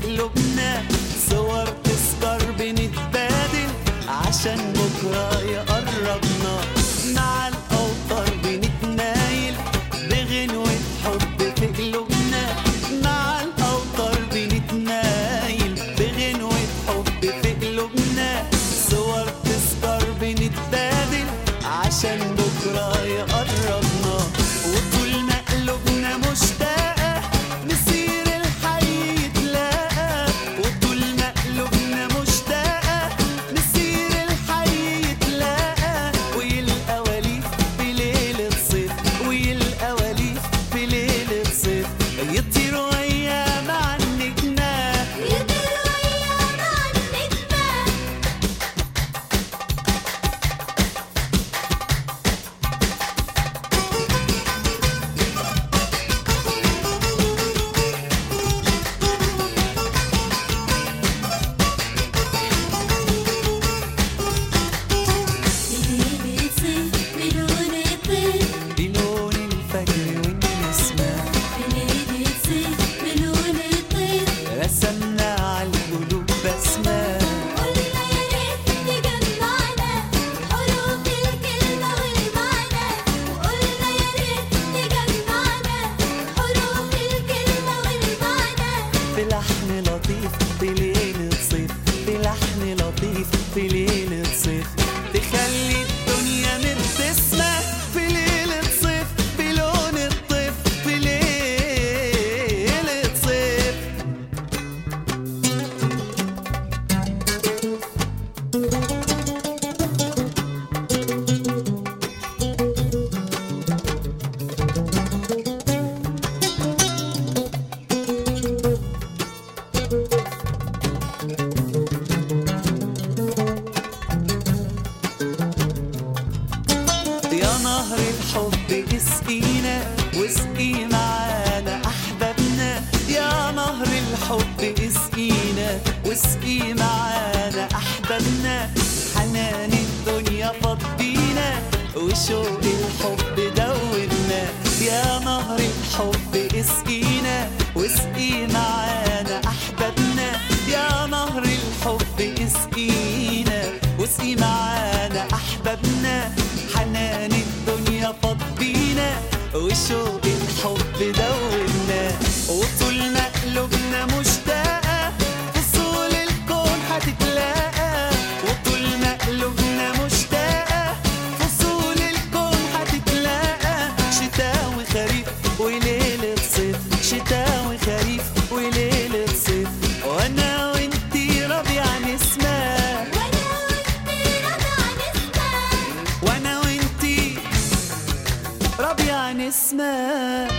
قلوبنا صور تذكر بنتبادل عشان بكرة يقربنا مع الأوتار بنتنايل بغنوة حب في قلوبنا مع الأوتار بنتنايل بغنوة حب في قلوبنا صور تذكر بنتبادل عشان بكرة يقربنا وطول ما قلوبنا مشتاقة مسير الحي يتلاقى وطول ما قلوبنا مشتاقة مسير الحي يتلاقى ويلقى وليد في ليلة صيف ويلقى وليد في ليلة صيف يطيروا أيام عن النجمة يطيروا أيام عن النجمة ليلة صيف بلون الطيف بلون الفجر والنسمة ليلة صيف بلون الطيف رسمنا على القلوب بسمة قلنا يا ريت تجمعنا حروف الكلمة والمعنى قلنا يا ريت تجمعنا حروف الكلمة والمعنى في لحن لطيف في ليلة صيف في لحن لطيف في ليلة صيف تخلي الدنيا مبتسمة في ليلة صيف بلون الطيف في ليلة صيف يا نهر الحب اسقينا واسقي معانا احبابنا يا نهر الحب اسقينا واسقي معانا احبابنا حنان الدنيا فضينا وشوق الحب دوبنا يا نهر الحب اسقينا واسقي معانا احبابنا يا نهر الحب اسقينا واسقي معانا احبابنا حنان الدنيا فضينا وشوق الحب دوبنا وطول ما قلوبنا مشتاقة فصول الكون هتتلاقى وطول ما قلوبنا مشتاقة فصول الكون هتتلاقى شتاء وخريف وليلة صيف شتاء وخريف وليلة صيف وانا وانتي ربيع نسمة وانا وانتي رضا نسمع وانا وانتي ربيع نسمة